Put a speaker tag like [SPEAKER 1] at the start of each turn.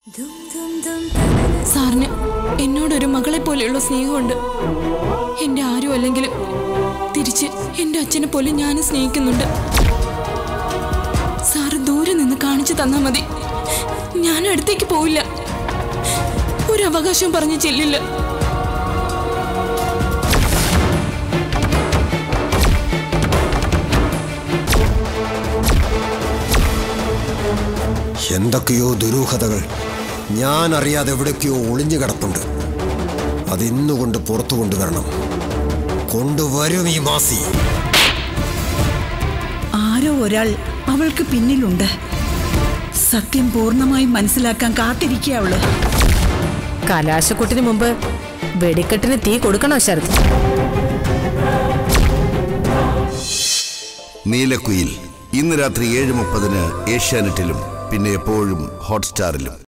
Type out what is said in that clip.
[SPEAKER 1] സാറിന് എന്നോടൊരു മകളെ പോലെയുള്ള സ്നേഹമുണ്ട് എന്റെ ആരും അല്ലെങ്കിലും തിരിച്ച് എന്റെ അച്ഛനെ പോലെ ഞാനും സ്നേഹിക്കുന്നുണ്ട് സാറ് ദൂരെ നിന്ന് കാണിച്ചു തന്നാ മതി ഞാൻ അടുത്തേക്ക് പോവില്ല ഒരു അവകാശവും പറഞ്ഞു ചെല്ലില്ല
[SPEAKER 2] എന്തൊക്കെയോ ദുരൂഹതകൾ ഞാൻ അറിയാതെ എവിടേക്കോ ഒളിഞ്ഞു കിടപ്പുണ്ട് അതിന്നുകൊണ്ട് പുറത്തു കൊണ്ടുവരണം കൊണ്ടുവരും ഈ മാസി
[SPEAKER 3] ആരോ ഒരാൾ അവൾക്ക് പിന്നിലുണ്ട് സത്യം പൂർണ്ണമായും മനസ്സിലാക്കാൻ കാത്തിരിക്കുക അവള്
[SPEAKER 4] കലാശക്കൊട്ടിന് മുമ്പ് വെടിക്കെട്ടിന് തീ കൊടുക്കണോ ശരത്
[SPEAKER 5] നീലക്കുയിൽ ഇന്ന് രാത്രി ഏഴ് മുപ്പതിന് ഏഷ്യാനെറ്റിലും പിന്നെ എപ്പോഴും ഹോട്ട്സ്റ്റാറിലും